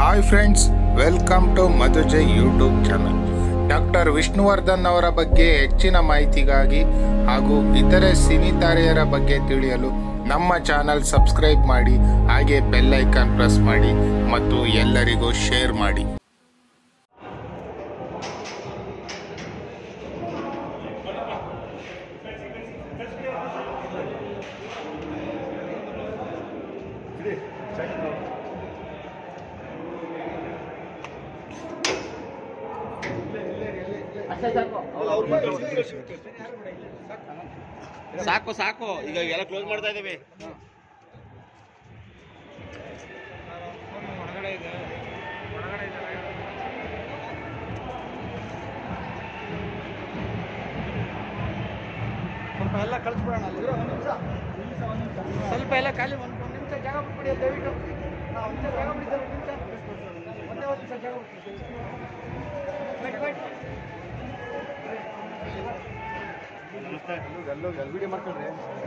Hi friends welcome to Madhujay YouTube channel doctor Vishnuvardhan ಅವರ ಬಗ್ಗೆ ಹೆಚ್ಚಿನ ಮಾಹಿತಿಗಾಗಿ ಹಾಗೂ ಇತರೆ ಸಿನಿ ತಾರೆಯರ ಬಗ್ಗೆ ತಿಳಿಯಲು ನಮ್ಮ ಚಾನಲ್ ಸಬ್ಸ್ಕ್ರೈಬ್ ಮಾಡಿ ಹಾಗೆ ಬೆಲ್ ಐಕಾನ್ ಪ್ರೆಸ್ ಮಾಡಿ ಮತ್ತು ಎಲ್ಲರಿಗೂ ಶೇರ್ ಮಾಡಿ ಸಾಕು ಸಾಕು ಈಗ ಎಲ್ಲ ಕ್ಲೋಸ್ ಮಾಡ್ತಾ ಇದ್ದೀವಿ ಸ್ವಲ್ಪ ಎಲ್ಲ ಕಳಿಸ್ಬಿಡೋಣ ಅಲ್ಲಿ ಸ್ವಲ್ಪ ಎಲ್ಲ ಖಾಲಿ ಒಂದು ಒಂದು ನಿಮಿಷ ಜಾಗ ಬಿಟ್ಬಿಡಿ ಅಲ್ಲಿ ದಯವಿಟ್ಟು ಹಾಂ ಒಂದು ನಿಮಿಷ ಜಾಗ ಬಿಡಿ ಸರ್ ಒಂದು ನಿಮಿಷ ಒಂದೇ ಒಂದು ನಿಮಿಷ ಜಾಗ ಬಿಡಿ ಬೈಟ್ ಬೈಟ್ ವಿಡಿಯೋ ಮಾಡ್ಕೊಂಡ್ರಿ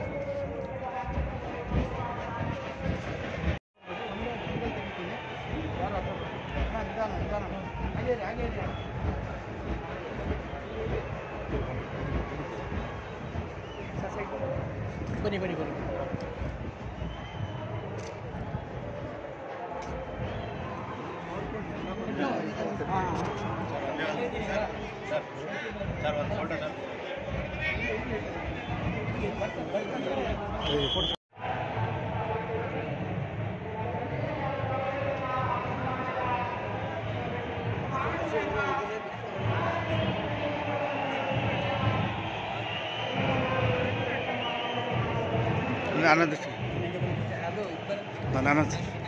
ನಿಧಾನ ನಿಧಾನ ಹಾಗೆ ಇರಿ, ಹಾಗೆ ಇರಿ. ಸರ್, ಸೈಡ್ ಬನ್ನಿ ಬನ್ನಿ ಬನ್ನಿ ಆನಂದ್ ಅದು ಆನಂದ್